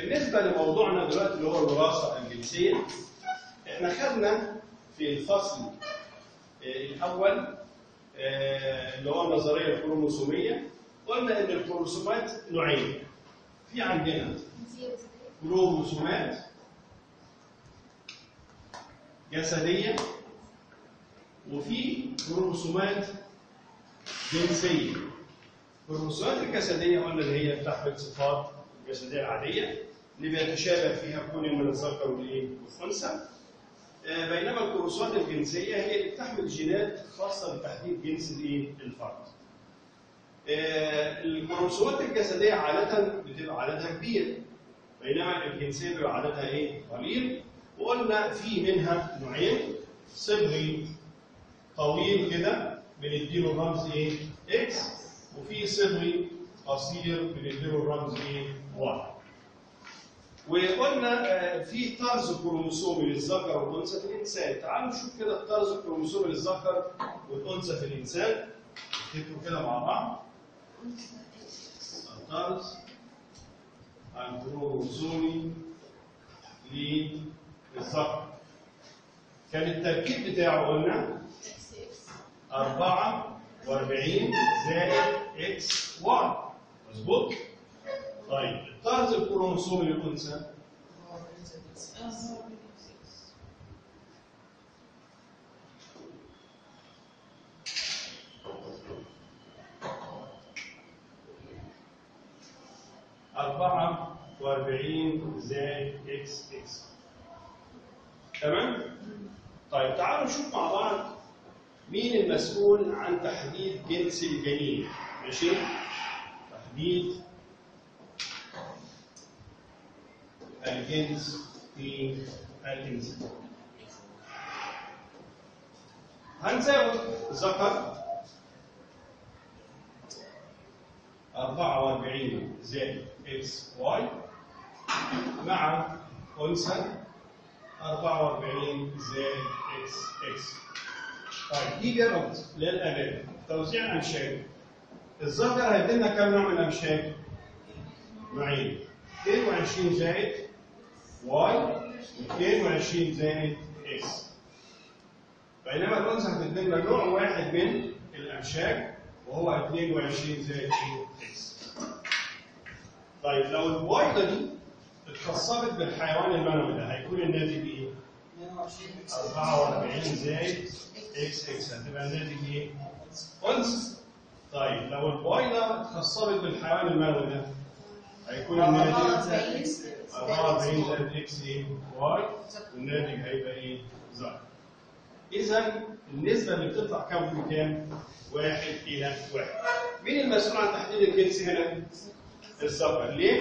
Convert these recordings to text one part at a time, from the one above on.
بالنسبه لموضوعنا دلوقتي اللي هو الوراثه الجنسيه احنا خدنا في الفصل آه، الاول آه، اللي هو النظريه الكروموسوميه قلنا ان الكروموسومات نوعين في عندنا كروموسومات جسديه وفي كروموسومات جنسيه الكروموسومات الجسديه قلنا اللي هي بتحمل صفات الجسديه العاديه اللي بيتشابه فيها كل من الذكر والايه والانثى آه، بينما الكروموسومات الجنسيه هي اللي بتحمل جينات خاصه بتحديد جنس الايه الفرد آه، الكروموسومات الجسديه عاده بتبقى عددها كبير بينما الجنسيه بيبقى عددها ايه قليل وقلنا في منها نوعين صبغي طويل كده بنديله الرمز ايه اكس وفي صبغي قصير بنديله الرمز ايه واي وقلنا آه، في طرز كروموسومي للذكر والانثى في الانسان تعالوا نشوف كده الطرز الكروموسومي للذكر والانثى في الانسان نكتبوا كده مع بعض الطرز الكروموسومي للذكر كان التركيب بتاعه قلنا 44 زائد اكس واي مظبوط؟ طيب الطرز الكروموسومي للانثى أربعة وأربعين زائد إكس إكس تمام؟ طيب تعالوا نشوف مع بعض مين المسؤول عن تحديد جنس الجنين ماشي؟ تحديد الجنس في الإنسان هنزود ذكر 44 زائد اكس واي مع انثى 44 زائد اكس اكس طيب دي جرد للامام توزيع الامشاج الذكر هيدينا كم نوع من الامشاج؟ نوعين 22 زائد واي 22 زائد اكس بينما الانثى هتدينا نوع واحد من الامشاج وهو 22 زائد اكس طيب لو البويضه دي اتخصبت بالحيوان المنوي ده هيكون الناتج ايه؟ 44 زائد اكس اكس هتبقى الناتج ايه؟ انثى طيب لو البويضه اتخصبت بالحيوان المنوي ده هيكون الناتج 44 زائد اكس ايه؟ واي والناتج هيبقى ايه؟ ذكر اذا النسبه اللي بتطلع كام في كام؟ واحد الى واحد مين المسؤول عن تحديد الجنس هنا؟ الذكر ليه؟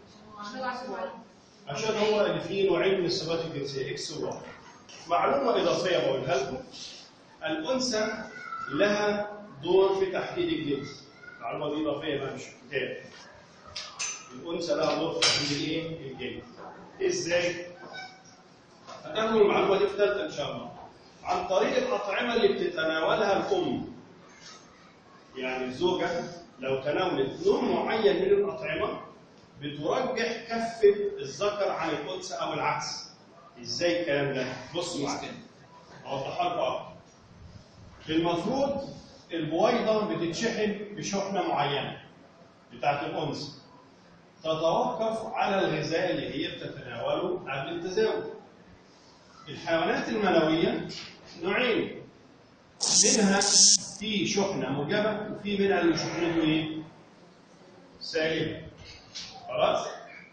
عشان هو اللي فيه نوعين من الصفات الجنسيه اكس وواي معلومه اضافيه بقولها لكم الانثى لها دور في تحديد الجنس المعلومه دي اضافيه بقى مش كتاب الانثى لها دور في تحديد الايه؟ الجنس ازاي؟ هتاخدوا المعلومه دي في ثالثه ان شاء الله عن طريق الاطعمه اللي بتتناولها الام يعني الزوجه لو تناولت نوع معين من الاطعمه بترجح كفه الذكر عن الانثى او العكس ازاي الكلام ده بصوا معايا اوضحها لكم اكتر المفروض البويضه بتتشحن بشحنه معينه بتاعت الانثى تتوقف على الغذاء اللي هي بتتناوله قبل التزاوج الحيوانات المنويه نوعين منها في شحنه موجبه وفي منها اللي شحنته ايه؟ سالبه خلاص؟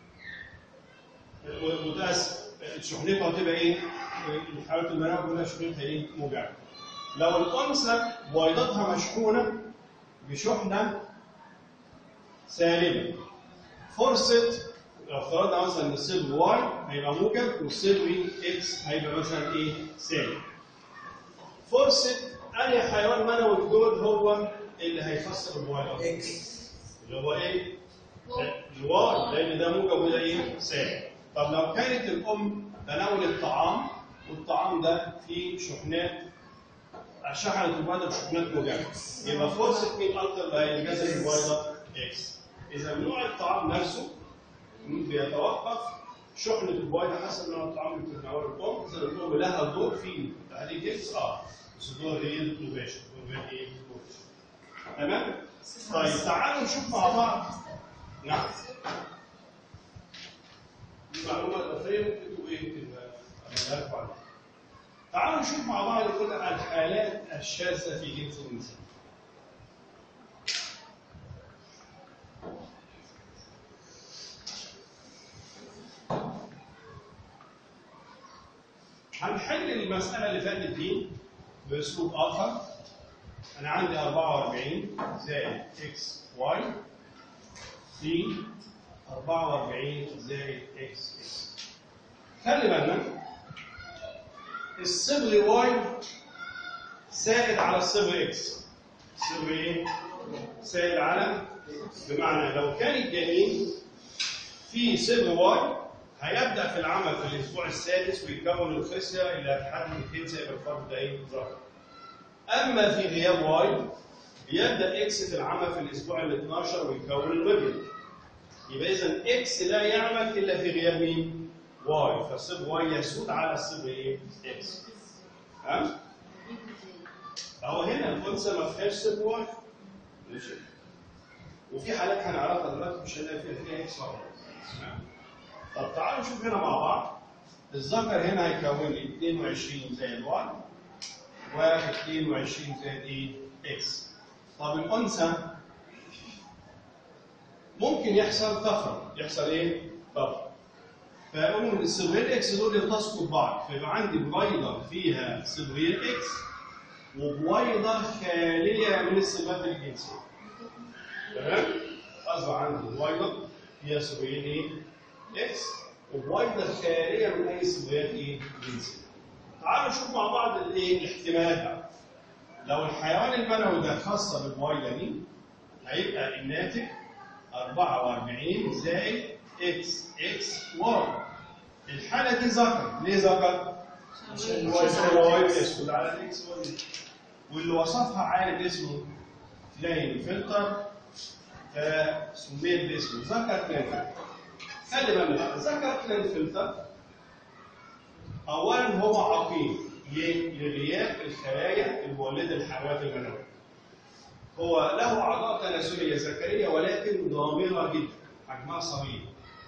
متاسف شحنتها هتبقى ايه؟ الحيوانات المنويه كلها شحنتها ايه؟ موجبه لو الانثى بويضتها مشحونه بشحنه سالبه فرصه لو افترضنا مثلا ان الصبغ واي هيبقى موجب والصبغ اكس هيبقى مثلا ايه؟ سالب. فرصه انهي حيوان منوي دول هو اللي هيفسر الواي اكس اللي هو ايه؟ الواي لان ده موجب وده ايه؟ سالب. طب لو كانت الام تناولت طعام والطعام ده فيه شحنات شحنت البيضه بشحنات موجبه يبقى فرصه مين اكتر اللي هيتجذب البيضه؟ اكس. اذا نوع الطعام نفسه بيتوقف شحنه البويضه حسب ما الطعام اللي بتتناوله الام اذا الام لها دور في تحديد جنس اه بس دور غير الكلوبيشن دور غير ايه الكلوبيشن تمام طيب تعالوا نشوف مع بعض نعم دي معلومه اضافيه ممكن تبقوا ايه ممكن اعملها لكم عليها تعالوا نشوف مع بعض كل الحالات الشاذه في جنس الانسان هنحل المسألة اللي فاتت دي بأسلوب آخر أنا عندي 44 زائد إكس واي في 44 زائد إكس إكس خلي بالنا الصبغ واي سائد على الصبغ إكس الصبغ إيه؟ سائد على بمعنى لو كان الجنين في صبغ واي هيبدا في العمل في الاسبوع السادس ويكون الخصيه اللي هتحدد الجنس يبقى الفرد ده ايه ذكر. اما في غياب واي يبدا اكس في العمل في الاسبوع ال 12 ويكون الوجه. يبقى اذا اكس لا يعمل الا في غياب مين؟ واي فالصب واي يسود على الصب ايه؟ اكس. ها؟ اهو هنا الانثى ما فيهاش صب واي. ماشي. وفي حالات هنعرفها دلوقتي مش هنلاقي فيها فيها اكس واي. تمام؟ طب تعالوا نشوف هنا مع بعض الذكر هنا هيكون لي 22 زائد 1 و 22 زائد ايه؟ اكس. طب الانثى ممكن يحصل طفره، يحصل ايه؟ طفره. فاقوم الصبغين اكس دول يلتصقوا ببعض، فيبقى عندي بويضه فيها صبغين اكس وبويضه خاليه من الصبغات الجنسيه. تمام؟ اصبح عندي بويضه فيها صبغين ايه؟ اكس وبويضه خاليه من اي صبغات ايه؟ جنسيه. تعالوا نشوف مع بعض الايه؟ الاحتمالات بقى. لو الحيوان المنوي ده خاصه بالبويضه دي هيبقى الناتج 44 زائد اكس اكس واي. الحاله دي ذكر، ليه ذكر؟ عشان الواي بيسكت على الاكس واي. واللي وصفها عالم اسمه كلاين فلتر فسميت باسمه ذكر كلاين فلتر. خلي بالنا بقى ذكر كلاين فلتر اولا هو عقيم ليه؟ لغياب الخلايا المولده للحيوانات المنويه. هو له اعضاء تناسليه ذكريه ولكن ضامره جدا حجمها صغير.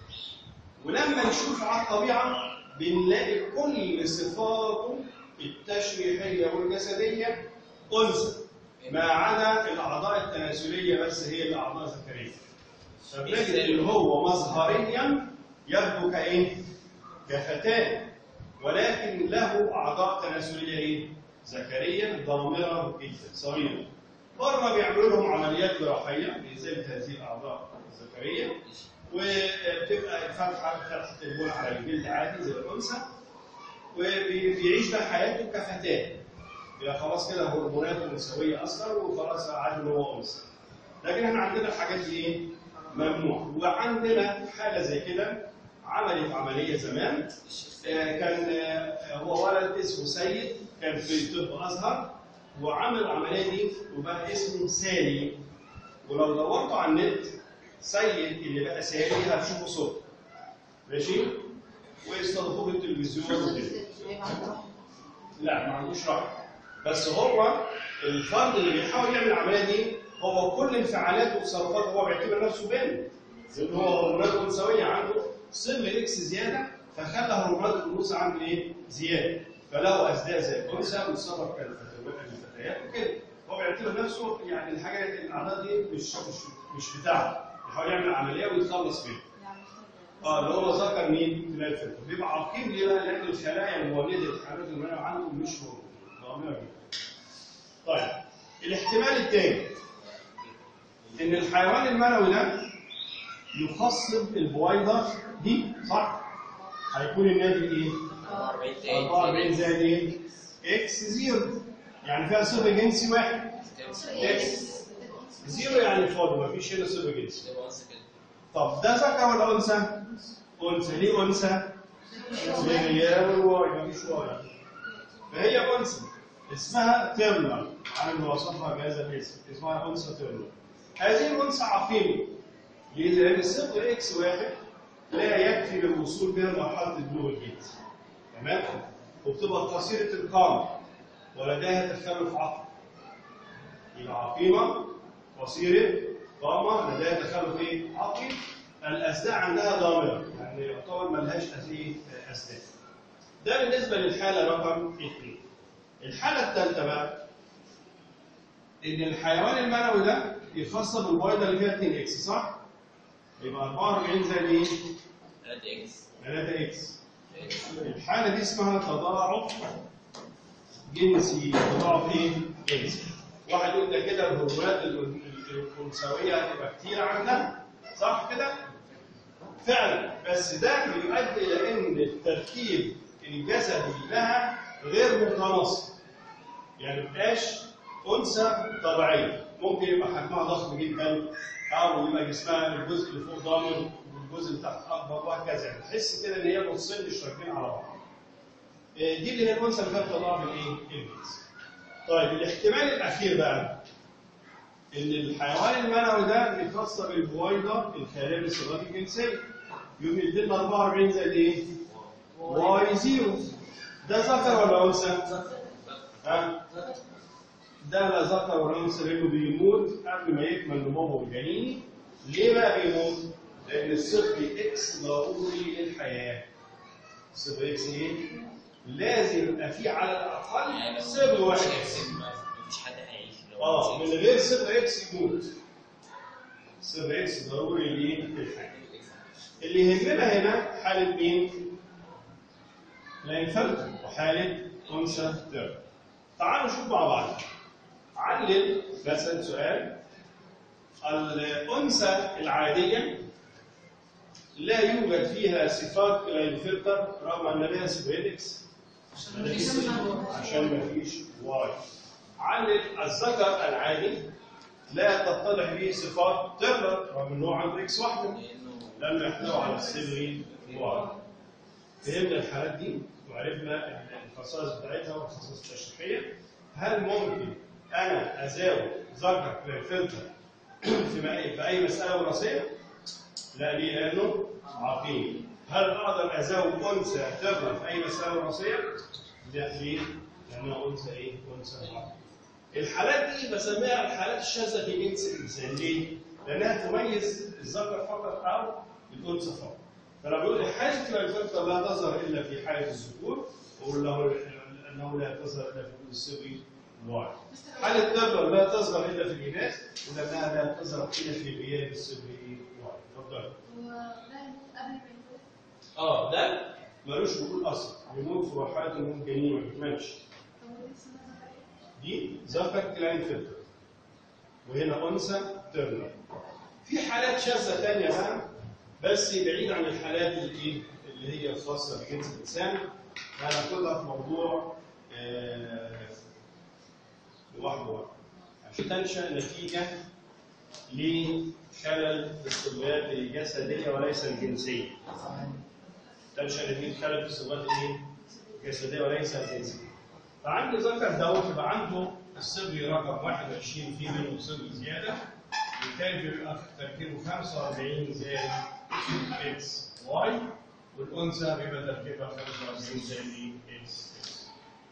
ولما نشوف على الطبيعه بنلاقي كل صفاته التشريحيه والجسديه انثى ما عدا الاعضاء التناسليه بس هي الاعضاء الذكريه. فبنجد ان هو مظهريا يبدو كايه؟ كفتاه ولكن له اعضاء تناسليه ايه؟ ذكريه ضامره جدا صغيره. بره بيعملوا لهم عمليات جراحيه لازاله هذه الاعضاء الذكريه وبتبقى الفتحه فتحه البول على الجلد عادي زي الانثى وبيعيش بقى حياته كفتاه. يبقى خلاص كده هرموناته انثويه اصلا وخلاص عادي ان هو انثى. لكن احنا عندنا الحاجات دي ايه؟ ممنوع وعندنا حاله زي كده عملت عمليه زمان آه، كان آه، هو ولد اسمه سيد كان في طب ازهر وعمل العمليه دي وبقى اسمه سالي ولو دورتوا على النت سيد اللي بقى سالي هتشوفوا صوت ماشي ويستضيفوه في التلفزيون وكده لا ما عندوش رأي بس هو الفرد اللي بيحاول يعمل العمليه دي هو كل انفعالاته وتصرفاته هو بيعتبر نفسه بنت لان هو هرمونات انثويه عنده صبغ اكس زياده فخلى هرمونات الانوثه عنده ايه؟ زياده فله ازداء زي الانثى ويتصرف كالفتيات وكده هو بيعتبر نفسه يعني الحاجه الاعضاء دي مش مش مش بتاعته بيحاول يعمل عمليه ويتخلص منها اه اللي هو ذكر مين؟ تلاقي الفلتر بيبقى عقيم ليه بقى؟ لان الخلايا المولده للحيوانات المنويه عنده مش ضامنه جدا. طيب الاحتمال الثاني ان الحيوان المنوي ده يخصب البويضه دي صح؟ هيكون الناتج ايه؟ 44 زائد ايه؟ اكس زيرو يعني فيها صفر جنسي واحد اكس زيرو يعني فاضي مفيش هنا صفر جنسي طب ده ذكر ولا انثى؟ انثى ليه انثى؟ لغياب الواي مفيش واي فهي انثى اسمها تيرنر على ما وصفها بهذا الاسم اسمها انثى تيرنر هذه الانثى عقيمه ليه؟ لان الصفر اكس واحد لا يكفي للوصول بها لمرحله البلوغ الجنسي تمام وبتبقى قصيره القامه ولديها تخلف عقلي يبقى عقيمه قصيره قامه لديها تخلف ايه عقلي الاسداء عندها ضامره يعني يعتبر ما لهاش ايه اسداء ده بالنسبه للحاله رقم اثنين الحاله الثالثه بقى ان الحيوان المنوي ده يخصب بالبويضه اللي فيها 2 اكس صح؟ يبقى 44 زائد ايه؟ 3 اكس 3 اكس الحاله دي اسمها تضاعف جنسي تضاعف ايه؟ جنسي واحد يقول ده كده الهرمونات ال- الانثويه هتبقى كتير عندها صح كده؟ فعلا بس ده بيؤدي الى ان التركيب الجسدي لها غير متناسق يعني مبقاش انثى طبيعيه ممكن يبقى حجمها ضخم جدا او يبقى جسمها الجزء اللي فوق ضامن والجزء اللي تحت اكبر وهكذا يعني تحس كده ان هي نصين مش راكبين على بعض إيه، دي اللي هي الانثى اللي فيها تضاعف الايه؟ الجنس طيب الاحتمال الاخير بقى ان الحيوان المنوي ده بيتوصل بالبويضه الخاليه من الصفات الجنسيه يوم يدينا 44 زائد ايه؟ واي زيرو ده ذكر ولا انثى؟ ها؟ ده لا ذكر ولا انثى لانه بيموت قبل ما يكمل نموه الجنيني ليه بقى بيموت؟ لان الصفر اكس ضروري للحياه صفر اكس ايه؟ لازم يبقى فيه على الاقل صفر واحد مفيش حد هيعيش لو اه من نسيت. غير صفر اكس يموت صفر اكس ضروري ليه؟ للحياه اللي يهمنا هنا حالة مين؟ لينفلتر وحالة أنثى ترم. تعالوا نشوف مع بعض. علل مثلا سؤال الأنثى العادية لا يوجد فيها صفات كلاينفلتر رغم أن لها سبريدكس عشان ما فيش واي. علل الذكر العادي لا تتضح به صفات ترلر رغم أنه عنده اكس واحدة. لانه لم يحتوي على السر واحد فهمنا الحالات دي وعرفنا الخصائص بتاعتها والخصائص التشريحيه هل ممكن انا ازاوي ذكر فلتر في م- في اي مساله وراثيه؟ لا ليه؟ لانه عقيم هل اقدر ازاوي انثى تبرى في اي مساله وراثيه؟ لا ليه؟ لانها انثى ايه؟ انثى عقيم الحالات دي بسميها الحالات الشاذه في جنس الانسان ليه؟ لانها تميز الذكر فقط او الانثى فقط. فلما بيقول لي حاله الفلتر لا تظهر الا في حاله الذكور اقول له انه لا تظهر الا في كل السري واحد. حاله الدبر لا تظهر الا في الاناث ولانها لا تظهر الا في غياب السري واحد. اتفضل. اه ده ملوش وجود اصلا بيموت في مرحله النمو الجنين ما بيكملش. دي ذكر كلاين فلتر وهنا انثى ترنر في حالات شاذه ثانيه بقى بس بعيد عن الحالات اللي ايه اللي هي خاصه بجنس الانسان هناخدها في موضوع آه، لوحده بقى. عشان تنشا نتيجه لخلل في الصبغات الجسديه وليس الجنسيه تنشا نتيجه خلل في الصبغات الايه؟ الجسديه وليس الجنسيه فعندي ذكر دوت يبقى عنده الصبغ رقم 21 في منه صبغ زياده بالتالي بيبقى تركيبه 45 زائد اكس واي والانثى بيبقى تركيبها 25 زائد اكس اكس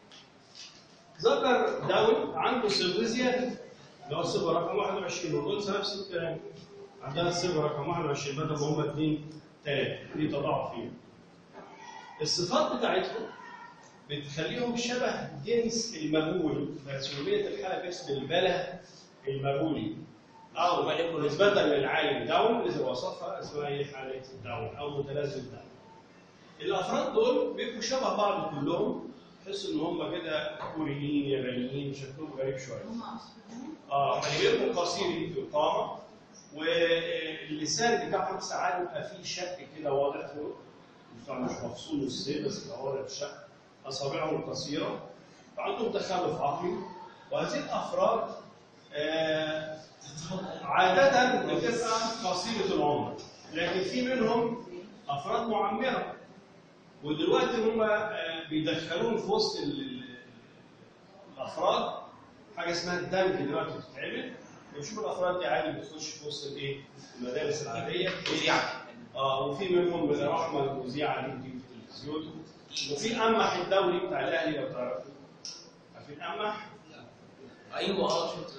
ذكر داون عنده صبغ زياده اللي هو الصبغ رقم 21 والانثى نفس الكلام عندها الصبغ رقم 21 بدل ما هم اثنين ثلاثه دي تضاعف فيهم الصفات بتاعتهم بتخليهم شبه جنس المهول فسميت الحاله باسم البله المهولي او نسبه للعالم داون اذا وصفها اسمها هي حاله داون او متلازم داون الافراد دول بيبقوا شبه بعض كلهم تحس ان هم كده كوريين يابانيين شكلهم غريب شويه اه غالبهم قصير القامه واللسان بتاعهم ساعات بيبقى فيه شق كده واضح فوق بتاع مش مفصول السير بس بيبقى واضح الشق اصابعهم قصيره وعندهم تخلف عقلي وهذه الافراد آه عاده بتبقى قصيره العمر لكن في منهم افراد معمره ودلوقتي هم آه، بيدخلوهم في وسط ال- ال- الافراد حاجه اسمها الدمج دلوقتي بتتعمل بنشوف الافراد دي عادي بتخش في وسط الايه؟ المدارس العاديه وزيعة اه وفي منهم بالرحمه المذيعه دي بتيجي في التلفزيون وفي امح الدولي بتاع الاهلي لو تعرفوا عارفين امح؟ ايوه اه شفت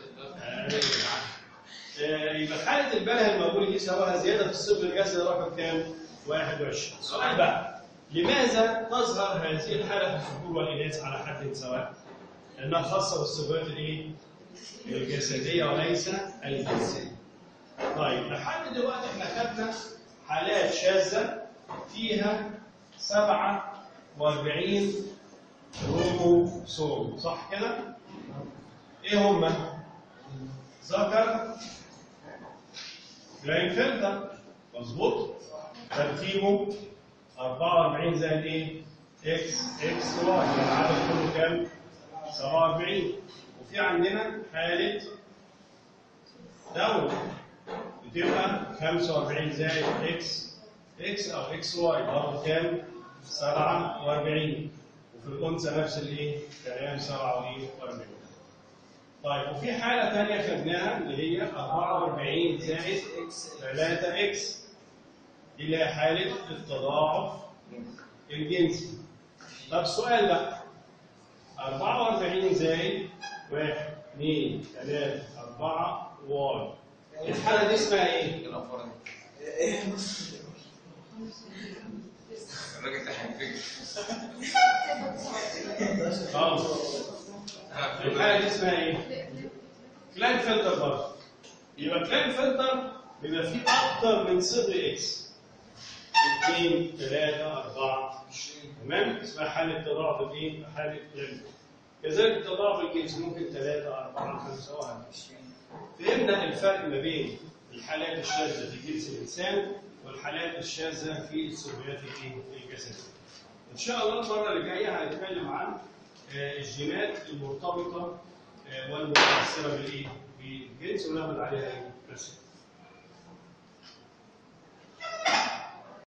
آه، يبقى حالة البله الموجودة دي سواها زيادة في الصفر الجذري رقم كام؟ 21 سؤال بقى لماذا تظهر هذه الحالة في الذكور والإناث على حد سواء؟ لأنها خاصة بالصفات الإيه؟ الجسدية وليس الجنسية. طيب لحد دلوقتي احنا خدنا حالات شاذة فيها 47 كروموسوم صح كده؟ ايه هما؟ ذكر كلاينفيلتر مظبوط ترتيبه 44 زائد ايه؟ اكس اكس واي يعني العدد كله كام؟ 47 وفي عندنا حالة داون بتبقى 45 زائد اكس اكس او اكس واي برضه كام؟ 47 وفي الانثى نفس الايه؟ كلام 47 طيب وفي حالة ثانية خدناها اللي هي 44 زائد 3 اكس دي اللي هي حالة التضاعف الجنسي. طب سؤال بقى 44 زائد 1 2 3 4 واي الحالة دي اسمها ايه؟ الافراد الراجل ده هينفجر خلاص الحالة دي اسمها ايه؟ كلاين فلتر برضه يبقى كلاين فلتر بيبقى فيه أكتر من صفر اكس 2 3 4 تمام؟ اسمها حالة تضاعف الايه؟ حالة كلاين كذلك تضاعف الجنس ممكن 3 4 5 وهكذا فهمنا الفرق ما بين الحالات الشاذة في جنس الإنسان والحالات الشاذة في السلبيات الايه؟ الجسدية. إن شاء الله المرة اللي جاية هنتكلم عن آه، الجينات المرتبطة آه، والمتأثرة بالإيه؟ بالجنس ونعمل عليها إيه؟ بس